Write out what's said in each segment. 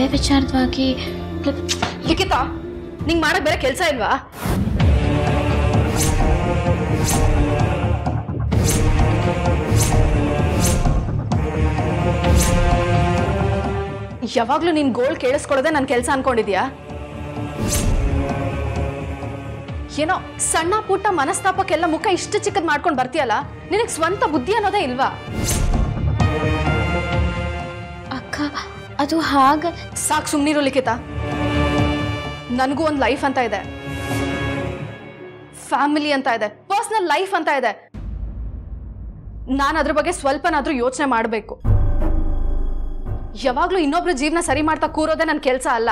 ಮದುವೆ ವಿಚಾರವಾಗಿ ಲಿಖಿತಾ ನಿಂಗೆ ಮಾಡಕ್ ಬೇರೆ ಕೆಲಸ ಇಲ್ವಾ ಯಾವಾಗ್ಲೂ ನಿನ್ ಗೋಲ್ ಕೇಳಿಸ್ಕೊಳ್ಳೋದೇ ನನ್ನ ಕೆಲಸ ಅನ್ಕೊಂಡಿದ್ಯಾ ಏನೋ ಸಣ್ಣ ಪುಟ್ಟ ಮನಸ್ತಾಪಕ್ಕೆಲ್ಲ ಮುಖ ಇಷ್ಟು ಚಿಕ್ಕದ್ ಮಾಡ್ಕೊಂಡು ಬರ್ತೀಯಲ್ಲ ನಿನಗೆ ಸ್ವಂತ ಬುದ್ಧಿ ಅನ್ನೋದೇ ಇಲ್ವಾ ಅಕ್ಕ ಅದು ಹಾಗ ಸಾಕು ಸುಮ್ಮನಿರು ಲಿಖಿತ ನನಗೂ ಒಂದು ಲೈಫ್ ಅಂತ ಇದೆ ಫ್ಯಾಮಿಲಿ ಅಂತ ಇದೆ ಪರ್ಸನಲ್ ಲೈಫ್ ಅಂತ ಇದೆ ನಾನು ಅದ್ರ ಬಗ್ಗೆ ಸ್ವಲ್ಪನಾದ್ರೂ ಯೋಚನೆ ಮಾಡಬೇಕು ಯಾವಾಗ್ಲೂ ಇನ್ನೊಬ್ರು ಜೀವನ ಸರಿ ಮಾಡ್ತಾ ಕೂರೋದೇ ನನ್ನ ಕೆಲಸ ಅಲ್ಲ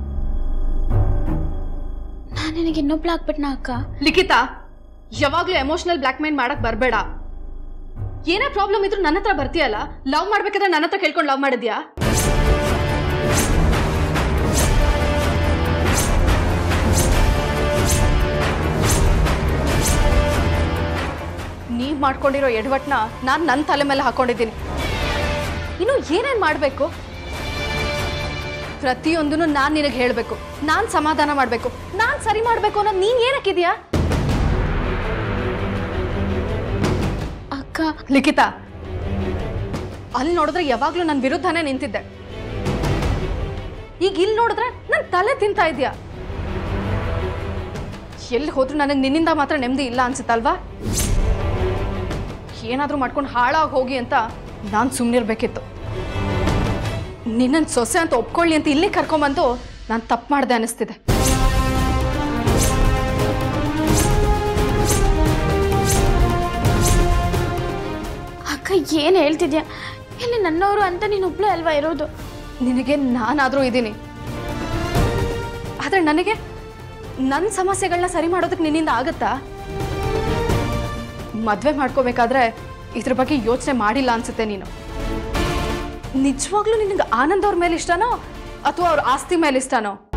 ನಾನು ನಿನಗೆ ಇನ್ನೊಬ್ಳು ಆಗ್ಬಿಟ್ನ ಅಕ್ಕ ಲಿಖಿತ ಯಾವಾಗ್ಲೂ ಎಮೋಷನಲ್ ಬ್ಲ್ಯಾಕ್ ಮೇಲ್ ಮಾಡಕ್ ಬರಬೇಡ ಏನೇ ಪ್ರಾಬ್ಲಮ್ ಇದ್ರೂ ನನ್ನ ಹತ್ರ ಬರ್ತೀಯಲ್ಲ ಲವ್ ಮಾಡ್ಬೇಕಾದ್ರೆ ನನ್ನ ಹತ್ರ ಕೇಳ್ಕೊಂಡು ಲವ್ ಮಾಡಿದ್ಯಾ ನೀವ್ ಮಾಡ್ಕೊಂಡಿರೋ ಎಡವಟ್ನ ನಾನ್ ನನ್ನ ತಲೆ ಮೇಲೆ ಹಾಕೊಂಡಿದ್ದೀನಿ ಇನ್ನು ಏನೇನ್ ಮಾಡ್ಬೇಕು ಪ್ರತಿಯೊಂದನ್ನು ನಾನ್ ನಿನಗೆ ಹೇಳ್ಬೇಕು ನಾನ್ ಸಮಾಧಾನ ಮಾಡ್ಬೇಕು ನಾನ್ ಸರಿ ಮಾಡ್ಬೇಕು ಅನ್ನೋದು ನೀನ್ ಏನಕ್ಕಿದ್ಯಾ ಅಕ್ಕ ಲಿಖಿತ ಅಲ್ಲಿ ನೋಡಿದ್ರೆ ಯಾವಾಗ್ಲೂ ನನ್ನ ವಿರುದ್ಧನೇ ನಿಂತಿದ್ದೆ ಈಗ ಇಲ್ಲಿ ನೋಡಿದ್ರೆ ನನ್ ತಲೆ ತಿಂತಾ ಇದ್ಯಾ ಎಲ್ಲಿ ಹೋದ್ರು ನನಗೆ ನಿನ್ನಿಂದ ಮಾತ್ರ ನೆಮ್ಮದಿ ಇಲ್ಲ ಅನ್ಸುತ್ತಲ್ವಾ ಏನಾದ್ರೂ ಮಾಡ್ಕೊಂಡು ಹಾಳಾಗಿ ಹೋಗಿ ಅಂತ ನಾನು ಸುಮ್ಮನಿರ್ಬೇಕಿತ್ತು ನಿನ್ನನ್ನು ಸೊಸೆ ಅಂತ ಒಪ್ಕೊಳ್ಳಿ ಅಂತ ಇಲ್ಲಿ ಕರ್ಕೊಂಬಂದು ನಾನು ತಪ್ಪು ಮಾಡಿದೆ ಅನಿಸ್ತಿದೆ ಅಕ್ಕ ಏನು ಹೇಳ್ತಿದ್ಯಾ ಇಲ್ಲಿ ನನ್ನವರು ಅಂತ ನೀನೊಬ್ಳು ಅಲ್ವಾ ಇರೋದು ನಿನಗೆ ನಾನಾದರೂ ಇದ್ದೀನಿ ಆದರೆ ನನಗೆ ನನ್ನ ಸಮಸ್ಯೆಗಳನ್ನ ಸರಿ ಮಾಡೋದಕ್ಕೆ ನಿನ್ನಿಂದ ಆಗತ್ತಾ ಮದುವೆ ಮಾಡ್ಕೋಬೇಕಾದ್ರೆ ಇದ್ರ ಬಗ್ಗೆ ಯೋಚನೆ ಮಾಡಿಲ್ಲ ಅನ್ಸುತ್ತೆ ನೀನು ನಿಜವಾಗ್ಲೂ ನಿನಗೆ ಆನಂದ್ ಅವ್ರ ಮೇಲೆ ಇಷ್ಟನೋ ಅಥವಾ ಅವ್ರ ಆಸ್ತಿ ಮೇಲೆ ಇಷ್ಟನೋ